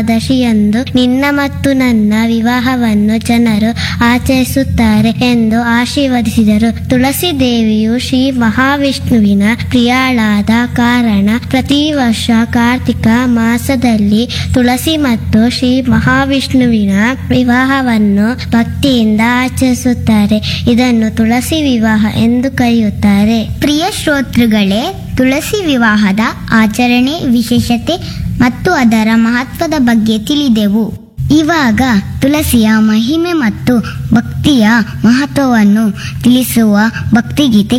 ದ್ವಾದಶಿಯಂದು ನಿನ್ನ ಮತ್ತು ನನ್ನ ವಿವಾಹವನ್ನು ಜನರು ಆಚರಿಸುತ್ತಾರೆ ಎಂದು ಆಶೀರ್ವದಿಸಿದರು ತುಳಸಿ ದೇವಿಯು ಶ್ರೀ ಮಹಾವಿಷ್ಣುವಿನ ಪ್ರಿಯಾಳಾದ ಕಾರಣ ಪ್ರತಿ ವರ್ಷ ಕಾರ್ತಿಕ ಮಾಸದಲ್ಲಿ ತುಳಸಿ ಮತ್ತು ಶ್ರೀ ಮಹಾವಿಷ್ಣುವಿನ ವಿವಾಹವನ್ನು ಭಕ್ತಿಯಿಂದ ಆಚರಿಸುತ್ತಾರೆ ಇದನ್ನು ತುಳಸಿ ವಿವಾಹ ಎಂದು ಕರೆಯುತ್ತಾರೆ ಪ್ರಿಯ ಶ್ರೋತೃಗಳೇ ತುಳಸಿ ವಿವಾಹದ ಆಚರಣೆ ವಿಶೇಷತೆ ಮತ್ತು ಅದರ ಮಹತ್ವದ ಬಗ್ಗೆ ತಿಳಿದೆವು ಇವಾಗ ತುಳಸಿಯ ಮಹಿಮೆ ಮತ್ತು ಭಕ್ತಿಯ ಮಹತ್ವವನ್ನು ತಿಳಿಸುವ ಭಕ್ತಿಗೀತೆ